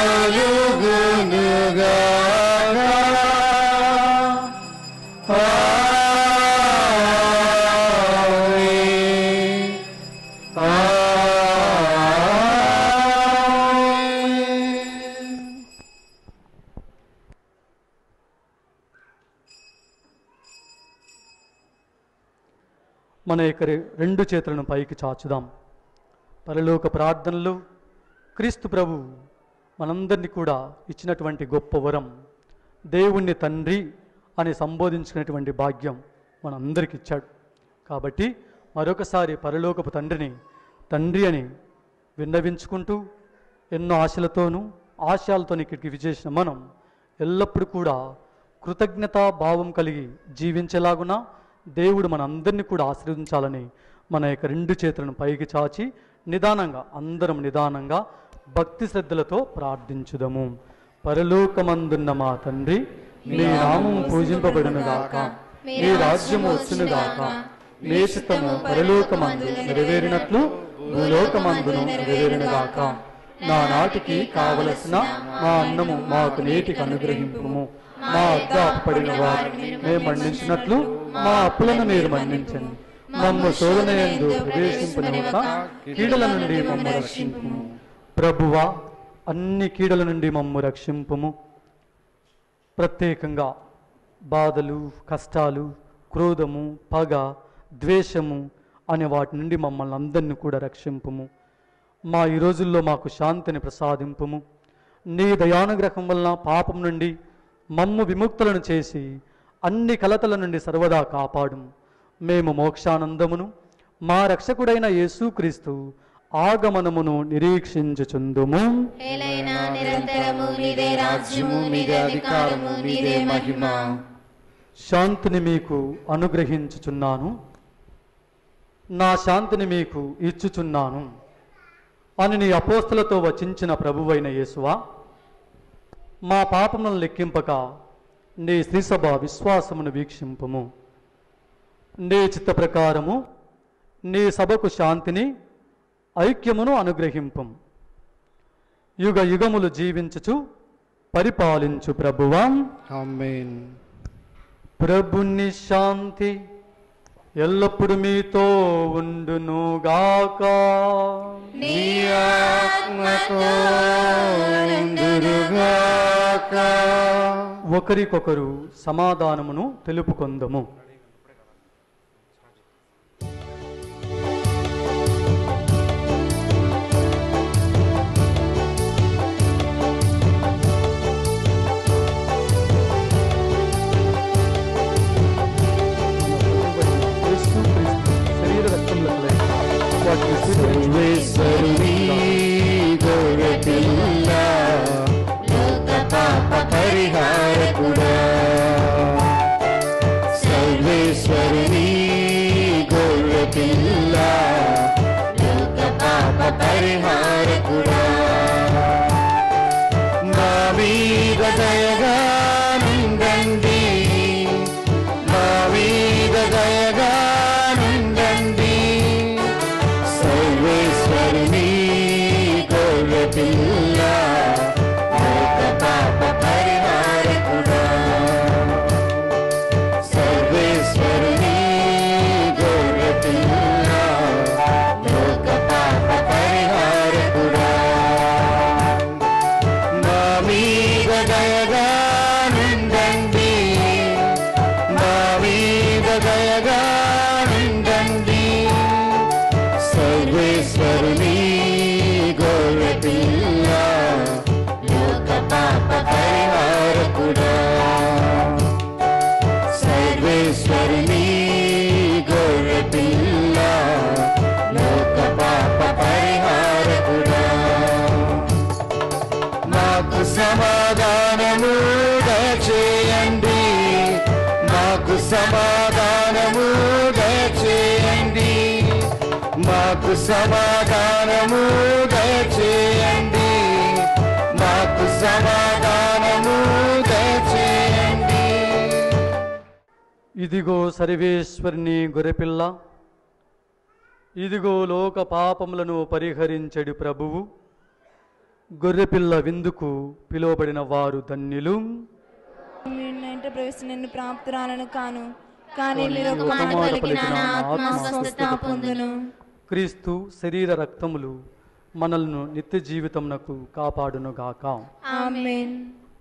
కలుగునుగాక మన యొక్క రె- రెండు చేతులను పైకి చాచుదాం పరలోక ప్రార్థనలు క్రీస్తు ప్రభు మనందరినీ కూడా ఇచ్చినటువంటి గొప్ప వరం దేవుణ్ణి తండ్రి అని సంబోధించుకునేటువంటి భాగ్యం మనందరికి ఇచ్చాడు కాబట్టి మరొకసారి పరలోకపు తండ్రిని తండ్రి అని విన్నవించుకుంటూ ఎన్నో ఆశలతోనూ ఆశయాలతో ఇక్కడికి విచేసిన మనం ఎల్లప్పుడూ కూడా కృతజ్ఞతా భావం కలిగి జీవించేలాగున దేవుడు మనందరినీ కూడా ఆశీర్వదించాలని మన యొక్క రెండు చేతులను పైకి చాచి నిదానంగా అందరం నిదానంగా భక్తి శ్రద్ధలతో ప్రార్థించుదము పరలోకమందున్న మా తండ్రి మీ నామం పూజింపబడునుగాక మీ రాజ్యము వచ్చునుగాక మీ చిత్తము పరలోకమందు నెరవేరినట్లు భూలోకమందును నెరవేరునుగాక నా నాటికి కావలసిన మా అన్నము మాకు నేటికి అనుగ్రహింపుము మా అద్ద అప్పడిన వారు మేము మన్నించినట్లు మా అప్పులను మీరు మన్నించండి మమ్మ శోధనయందు ప్రవేశింపనివ్వక కీడల నుండి మమ్మ రక్షింపుము ప్రభువా అన్ని కీడల నుండి మమ్ము రక్షింపుము ప్రత్యేకంగా బాధలు కష్టాలు క్రోధము పగ ద్వేషము అనే వాటి నుండి మమ్మల్ని అందరినీ కూడా రక్షింపుము మా ఈ రోజుల్లో మాకు శాంతిని ప్రసాదింపుము నీ దయానుగ్రహం వలన పాపం నుండి మమ్ము విముక్తులను చేసి అన్ని కలతల నుండి సర్వదా కాపాడు మేము మోక్షానందమును మా రక్షకుడైన యేసుక్రీస్తు ఆగమనమును నిరీక్షించుచుందుము ఏలైనా నిరంతరము నీదే రాజ్యము నీదే అధికారము నీదే మహిమ శాంతిని మీకు అనుగ్రహించుచున్నాను నా శాంతిని మీకు ఇచ్చుచున్నాను అని నీ అపోస్తులతో వచించిన ప్రభువైన యేసువా మా పాపములను లెక్కింపక నీ శ్రీసభ విశ్వాసమును వీక్షింపుము నీ చిత్త ప్రకారము నీ సభకు శాంతిని ఐక్యమును అనుగ్రహింపుము యుగ యుగములు జీవించుచు పరిపాలించు ప్రభువాం ఆమేన్ ప్రభుని శాంతి ఎల్లప్పుడు మీతో ఉండునుగాక నీ ఆత్మతో ఉండురుగాక. ఒకరికొకరు సమాధానమును తెలుపుకొందము క్రీస్తు క్రీస్తు శరీర రక్తములకులై వాటిని సర్వేశ్వరుని గొర్రెపిల్ల, లోక పాప పరిహారకుడా సర్వేశ్వరుని గొర్రెపిల్ల, లోక పాప పరిహారకుడా మా మీద దయగా నిండండి మా మీద దయగా నిండండి సర్వేశ్వరుని గొర్రెపిల్ల, లోక పాప పరిహారకుడా సర్వేశ్వరుని గొర్రెపిల్ల, లోక పాప పరిహారకుడా మా మీద దయగా నిండండి మా మీద దయగా నిండండి సర్వేశ్వరుని గొర్రెపిల్ల, లోక పాప పరిహారకుడా సర్వేశ్వరుని గొర్రెపిల్ల, లోక పాప పరిహారకుడా మాకు సమాధానము దయచేయండి మాకు సమాధానము దయచేయండి మాకు సమాధానము దయచేయండి మాకు సమాధానము దయచేయండి ఇదిగో సర్వేశ్వరుని గొర్రెపిల్ల ఇదిగో లోక పాపములను పరిహరించడు ప్రభువు గొర్రెపిల్ల విందుకు పిలువబడిన వారు ధన్యులు మీరు నా ఇంట ప్రవేశం నేను ప్రాప్తురాలను కాను కానీ మీరు ఒక ఒక మాట మాట పలికిన పలికిన నా నా ఆత్మ ఆత్మ స్వస్థత పొందును క్రీస్తు శరీర రక్తములు మనల్ని నిత్య జీవితమునకు కాపాడునుగాక ఆమేన్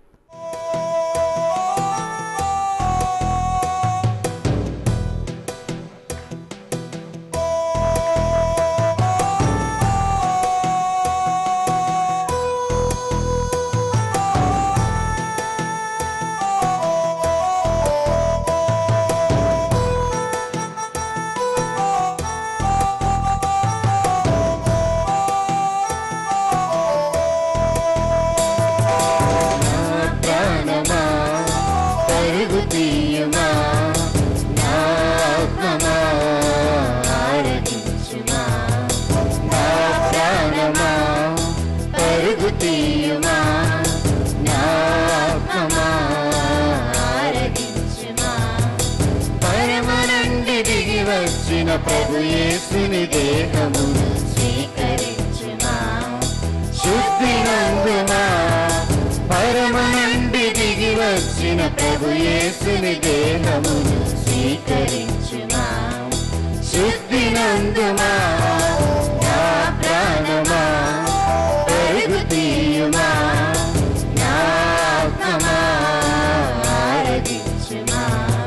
ప్రాణమా పరుగు తీయుమా నా ఆత్మమా ఆరగించుమా నా ప్రాణమా పరుగు తీయుమా నా ఆత్మమా ఆరగించుమా పరమనండి దిగి వచ్చిన ప్రభు యేసుని దేహమును స్వీకరించుమా శుద్ధి నందుమా పరమనండి దిగి వచ్చిన ప్రభు యేసుని దేహమును స్వీకరించుమా శుద్ధి నందుమా నా ప్రాణమా పరుగు తీయుమా నా ఆత్మమా ఆరగించుమా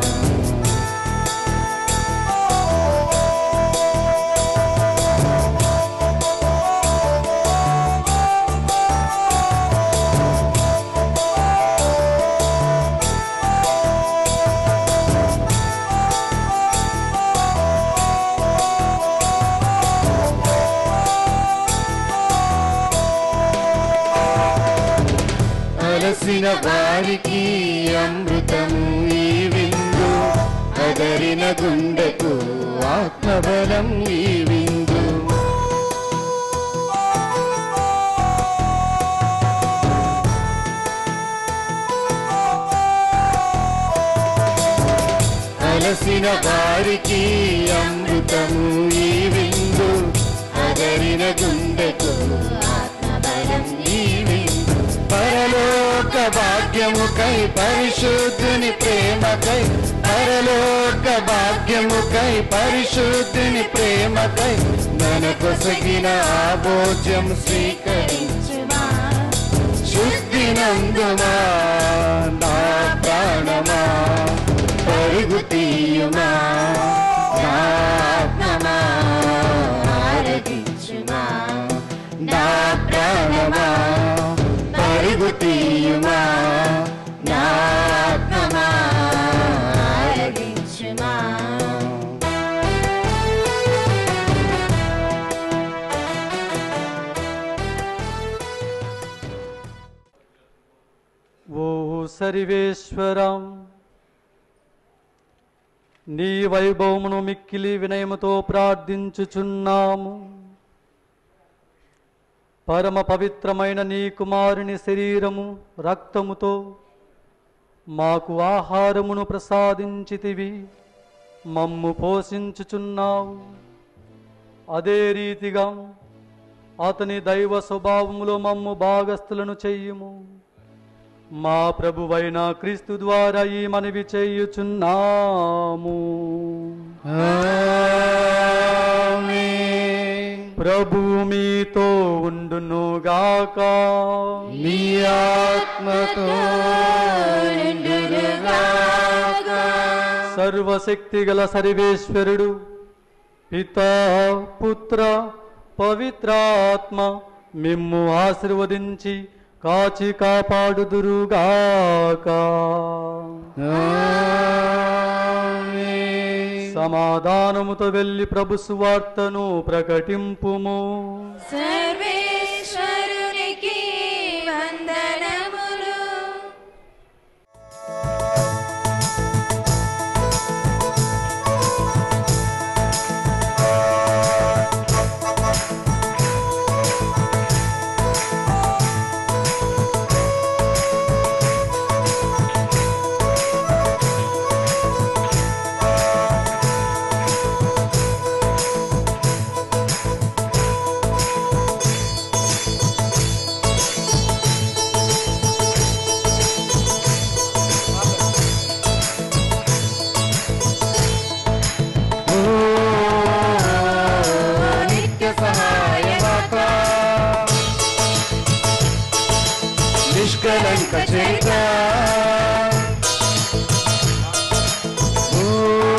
అలసిన వారికి అమృతము ఈ విందు అదరిన గుండెకు ఆత్మబలం ఈ విందు అలసిన వారికి అమృతము ఈ విందు అదరిన గుండెకు ఆత్మబలం ఈ విందు పరలోక భాగ్యముకై పరిశుద్ధుని ప్రేమకై పరలోక భాగ్యముకై పరిశుద్ధిని ప్రేమకై నన్ను కొసగిన ఆ భోజ్యం స్వీకరించుమా శుద్ధి నందుమా నా ప్రాణమా పరుగు తీయుమా నా ఆత్మమా ఆరాధించుమా నా ప్రాణమా పరుగు తీయుమా నా ఆత్మమా ఆరాధించుమా ఓ సరివేశ్వరం నీ వైభవమును మిక్కిలి వినయముతో ప్రార్థించుచున్నాము పరమ పవిత్రమైన నీ కుమారుని శరీరము రక్తముతో మాకు ఆహారమును ప్రసాదించితివి మమ్ము పోషించుచున్నావు అదే రీతిగా అతని దైవ స్వభావములో మమ్ము భాగస్థులను చెయ్యుము మా ప్రభువైన క్రీస్తు ద్వారా ఈ మనవి చేయుచున్నాము ప్రభు మీతో ఉండునుగాక నీ ఆత్మతో నిండునుగాక. సర్వశక్తి గల సర్వేశ్వరుడు పితా పుత్ర పవిత్రాత్మ మిమ్ము ఆశీర్వదించి కాచి కాపాడుదురుగాక ఆమేన్. సమాధానముతో వెళ్ళి ప్రభు సువార్తను ప్రకటింపుము సర్వేశ్వరునికి వందనములు నిత్య సహాయమాత నిష్కలంక చరిత ఓ,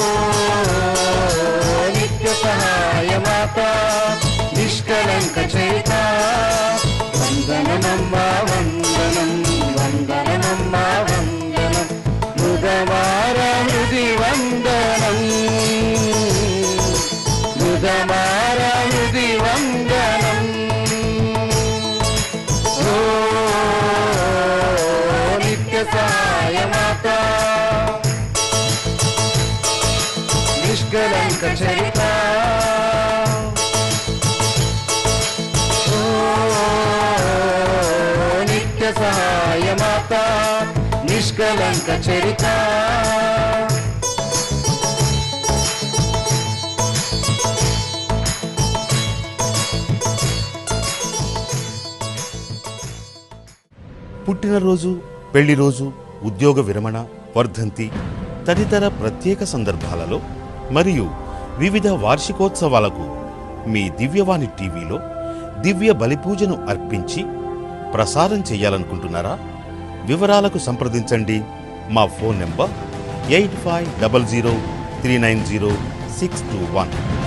నిత్య సహాయమాత నిష్కలంక చరిత వందనమమ్మా వందనం వందనమమ్మా వందనం మృగవార హృది వందనం మృగమారహృది వందనం ఓ నిత్య సహాయమాత నిష్కలంక చరిత ఓ నిత్య సహాయమాత నిష్కలంక చరిత పుట్టినరోజు పెళ్లి రోజు ఉద్యోగ విరమణ వర్ధంతి తదితర ప్రత్యేక సందర్భాలలో మరియు వివిధ వార్షికోత్సవాలకు మీ దివ్యవాణి టీవీలో దివ్య బలిపూజను అర్పించి ప్రసారం చేయాలనుకుంటున్నారా వివరాలకు సంప్రదించండి మా phone number eight five double zero three nine zero six two one